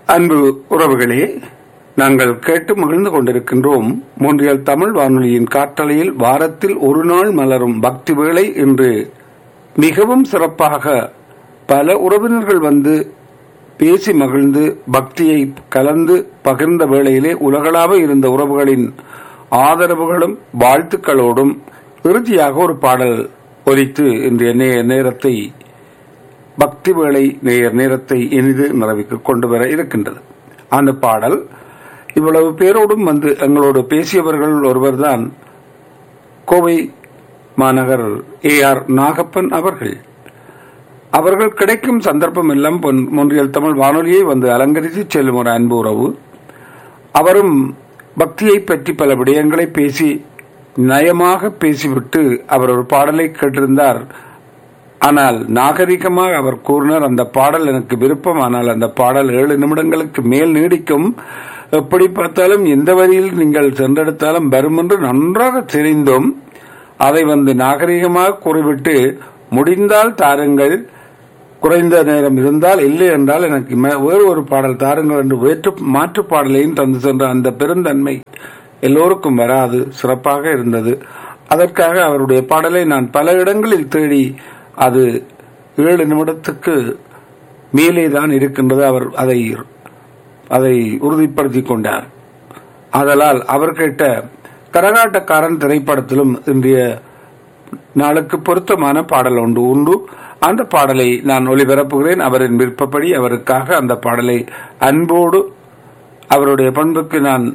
அன்பு உறவுகளே நாங்கள் கேட்டு மகிழ்ந்து கொண்டிருக்கின்றோம் மூன்றியல் தமிழ் வானொலியின் காற்றலையில் வாரத்தில் ஒரு நாள் மலரும் பக்தி வேளை என்று மிகவும் சிறப்பாக பல உறவினர்கள் வந்து பேசி மகிழ்ந்து பக்தியை கலந்து பகிர்ந்த வேளையிலே உலகளாவ இருந்த உறவுகளின் ஆதரவுகளும் வாழ்த்துக்களோடும் இறுதியாக ஒரு பாடல் ஒலித்து இன்றைய நே- நேரத்தை பக்தி வேளை நேயர் நேரத்தை இனிது நிறைவுக்கு கொண்டு வர இருக்கின்றது அந்த பாடல் இவ்வளவு பேரோடும் வந்து எங்களோடு பேசியவர்கள் ஒருவர்தான் கோவை மாநகர் ஏ ஆர் நாகப்பன் அவர்கள் அவர்கள் கிடைக்கும் சந்தர்ப்பம் எல்லாம் பொன்- மொன்றியல் தமிழ் வானொலியை வந்து அலங்கரித்து செல்லும் ஒரு அன்பு உறவு அவரும் பக்தியை பற்றி பல விடயங்களை பேசி நயமாக பேசிவிட்டு அவர் ஒரு பாடலை கேட்டிருந்தார் ஆனால் நாகரிகமாக அவர் கூறினார் அந்த பாடல் எனக்கு விருப்பம் ஆனால் அந்த பாடல் ஏழு நிமிடங்களுக்கு மேல் நீடிக்கும் எப்படி பார்த்தாலும் எந்த வரியில் நீங்கள் சென்றெடுத்தாலும் வரும் என்று நன்றாக தெரிந்தும் அதை வந்து நாகரிகமாக கூறிவிட்டு முடிந்தால் தாருங்கள் குறைந்த நேரம் இருந்தால் இல்லை என்றால் எனக்கு மே- வேறு ஒரு பாடல் தாருங்கள் என்று வேற்று மாற்று பாடலையும் தந்து சென்ற அந்த பெருந்தன்மை எல்லோருக்கும் வராது சிறப்பாக இருந்தது அதற்காக அவருடைய பாடலை நான் பல இடங்களில் தேடி அது ஏழு நிமிடத்துக்கு மேலே தான் இருக்கின்றது அவர் அதை அதை உறுதிப்படுத்திக் கொண்டார் ஆதலால் அவர் கேட்ட கரகாட்டக்காரன் திரைப்படத்திலும் இன்றைய நாளுக்கு பொருத்தமான பாடல் ஒன்று உண்டு அந்த பாடலை நான் ஒளிபரப்புகிறேன் அவரின் விருப்பப்படி அவருக்காக அந்த பாடலை அன்போடு அவருடைய பண்புக்கு நான்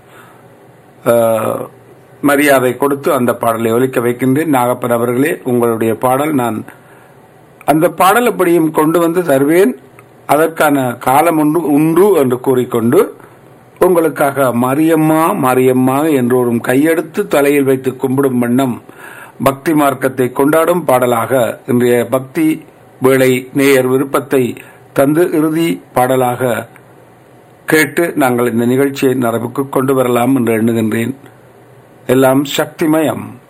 அஹ், மரியாதை கொடுத்து அந்த பாடலை ஒலிக்க வைக்கின்றேன் நாகப்பன் அவர்களே உங்களுடைய பாடல் நான் அந்த பாடல் அப்படியும் கொண்டு வந்து தருவேன் அதற்கான காலம் உண்டு உண்டு என்று கூறிக்கொண்டு உங்களுக்காக மாரியம்மா மாரியம்மா என்றோரும் கையெடுத்து தலையில் வைத்து கும்பிடும் வண்ணம் பக்தி மார்க்கத்தை கொண்டாடும் பாடலாக இன்றைய பக்தி வேளை நேயர் விருப்பத்தை தந்து இறுதி பாடலாக கேட்டு நாங்கள் இந்த நிகழ்ச்சியை நிறைவுக்கு கொண்டு வரலாம் என்று எண்ணுகின்றேன் எல்லாம் சக்திமயம்